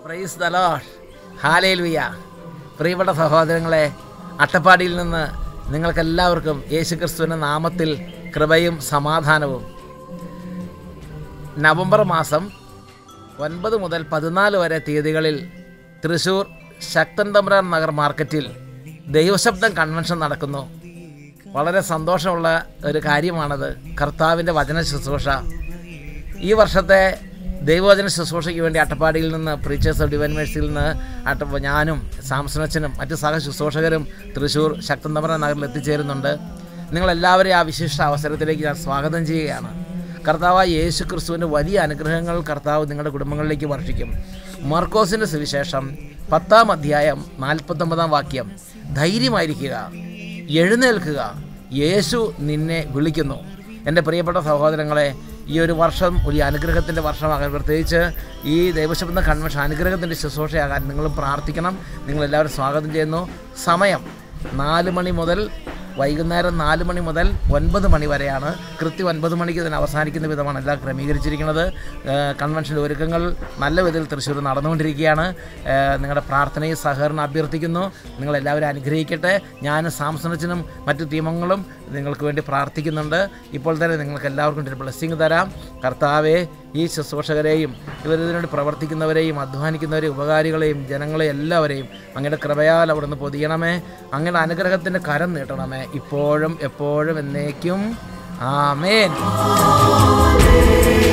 price ദലോഷ് hallelujah പ്രിയപ്പെട്ട സഹോദരങ്ങളെ അട്ടപ്പാടിയിൽ നിന്ന് നിങ്ങൾക്കെല്ലാവർക്കും യേശുക്രിസ്തുവിൻ്റെ നാമത്തിൽ കൃപയും സമാധാനവും നവംബർ മാസം ഒൻപത് മുതൽ പതിനാല് വരെ തീയതികളിൽ തൃശൂർ ശക്തൻ തമ്പുരാൻ നഗർ മാർക്കറ്റിൽ ദൈവശബ്ദം കൺവെൻഷൻ നടക്കുന്നു വളരെ സന്തോഷമുള്ള ഒരു കാര്യമാണത് കർത്താവിൻ്റെ വചന ശുശ്രൂഷ ഈ വർഷത്തെ ദൈവവചന ശുശ്രൂഷയ്ക്ക് വേണ്ടി അട്ടപ്പാടിയിൽ നിന്ന് പ്രീച്ചേഴ്സ് ഓഫ് ഡിവൈൻ മേഴ്സിയിൽ നിന്ന് അട്ട ഞാനും സാംസണച്ചനും മറ്റ് സഹ ശുശ്രൂഷകരും തൃശ്ശൂർ ശക്തന്തമര നഗറിൽ എത്തിച്ചേരുന്നുണ്ട് നിങ്ങളെല്ലാവരെയും ആ വിശിഷ്ട അവസരത്തിലേക്ക് ഞാൻ സ്വാഗതം ചെയ്യുകയാണ് കർത്താവായ യേശു ക്രിസ്തുവിൻ്റെ വലിയ അനുഗ്രഹങ്ങൾ കർത്താവ് നിങ്ങളുടെ കുടുംബങ്ങളിലേക്ക് വർഷിക്കും മർക്കോസിൻ്റെ സുവിശേഷം പത്താം അധ്യായം നാൽപ്പത്തൊമ്പതാം വാക്യം ധൈര്യമായിരിക്കുക എഴുന്നേൽക്കുക യേശു നിന്നെ വിളിക്കുന്നു എൻ്റെ പ്രിയപ്പെട്ട സഹോദരങ്ങളെ ഈ ഒരു വർഷം ഒരു അനുഗ്രഹത്തിൻ്റെ വർഷമാകാൻ പ്രത്യേകിച്ച് ഈ ദൈവശബ്ദ കൺവെൻഷൻ അനുഗ്രഹത്തിൻ്റെ ശുശ്രൂഷയാകാൻ നിങ്ങളും പ്രാർത്ഥിക്കണം നിങ്ങളെല്ലാവരും സ്വാഗതം ചെയ്യുന്നു സമയം നാല് മണി മുതൽ വൈകുന്നേരം നാല് മണി മുതൽ ഒൻപത് മണി വരെയാണ് കൃത്യം ഒൻപത് മണിക്ക് ഇതിന് അവസാനിക്കുന്ന വിധമാണ് എല്ലാം ക്രമീകരിച്ചിരിക്കുന്നത് ഏഹ് കൺവെൻഷൻ ഒരുക്കങ്ങൾ നല്ല വിധത്തിൽ തൃശ്ശൂർ നടന്നുകൊണ്ടിരിക്കുകയാണ് ഏഹ് നിങ്ങളുടെ പ്രാർത്ഥനയും സഹകരണം അഭ്യർത്ഥിക്കുന്നു നിങ്ങളെല്ലാവരും അനുഗ്രഹിക്കട്ടെ ഞാനും സാംസണച്ചനും മറ്റു ടീമങ്ങളും നിങ്ങൾക്ക് വേണ്ടി പ്രാർത്ഥിക്കുന്നുണ്ട് ഇപ്പോൾ തന്നെ നിങ്ങൾക്ക് എല്ലാവർക്കും ഒരു ബ്ലെസ്സിങ് തരാം കർത്താവെ ഈ ശുശ്രൂഷകരെയും ഇവരിതിനു വേണ്ടി പ്രവർത്തിക്കുന്നവരെയും അധ്വാനിക്കുന്നവരെയും ഉപകാരികളെയും ജനങ്ങളെയും എല്ലാവരെയും അങ്ങയുടെ കൃപയാൽ അവിടുന്ന് പൊതിയണമേ അങ്ങയുടെ അനുഗ്രഹത്തിൻ്റെ കരം നീട്ടണമേ ഇപ്പോഴും എപ്പോഴും എന്നേക്കും ആമേൻ